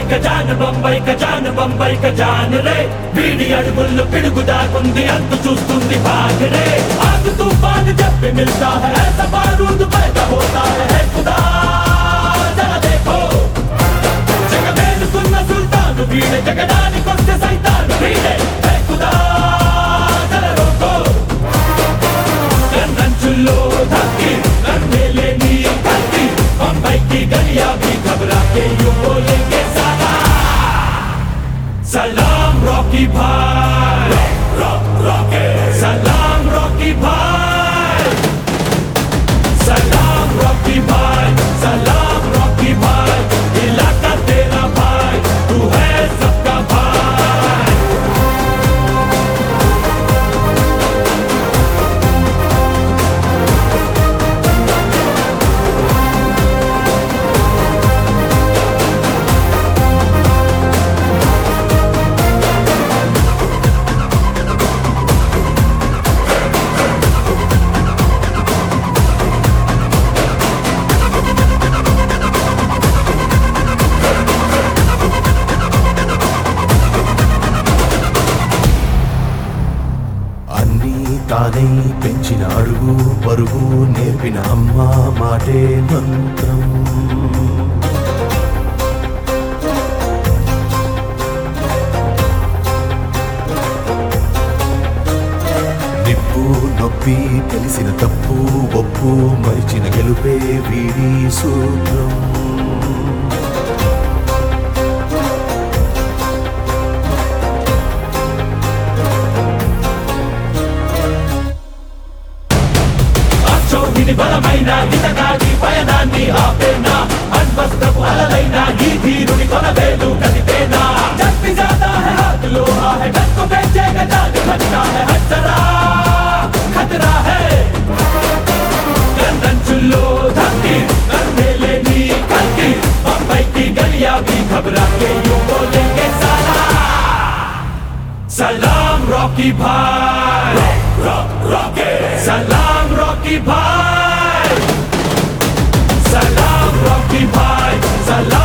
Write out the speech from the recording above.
Kazan Bombay ఖజాన్ బొంబై ఖజాన్ రే వీడి అడుగుల్లో పిడుగు దాకుంది అంతు చూస్తుంది భాగరే ఆగు తూఫాన్ చెప్పి మిల్తా है ऐसा बारूद पैदा होता है है खुदा जरा देखो జగమేలుతున్న సుల్తాను వీడే జగడానికొస్తే సైతాను వీడే హే ఖుదా జర రోకో కన్నంచుల్లో ధక్కి కన్నేలే నీ కత్తి బొంబైకి గలియా भी घबरा के यूं बोलेंगे साला सलाम रॉकी भाई रॉकी सलाम रॉकी भाई सलाम रॉकी भाई सलाम रॉकी भाई इलाका तेरा भाई तू है सबका भाई అన్నీ తానై పెంచిన అడుగు పరుగు నేర్పిన అమ్మ మాటే మంత్రం నిప్పు నొప్పి తెలిసిన తప్పు ఒప్పు మరిచిన గెలుపే వీడి సూత్రం అచ్చోహిని బలమైన హితగాడి పయనాన్ని ఆపేనా అన్వస్త్రపు అలలైన ఈ ధీరుని కొనవేలు కదిపేనా జప్పి జాతా है हाथ लोहा है डर को बेचेगा जान खतरा है हजरा खतरा है గంధంచుల్లో ధక్కి కన్నేలే నీ కత్తి బొంబైకి గలియా भी घबरा के यूं बोलेंगे साला सलाम रॉकी भाई रॉकी सलाम रॉकी भाई सलाम रॉकी भाई सलाम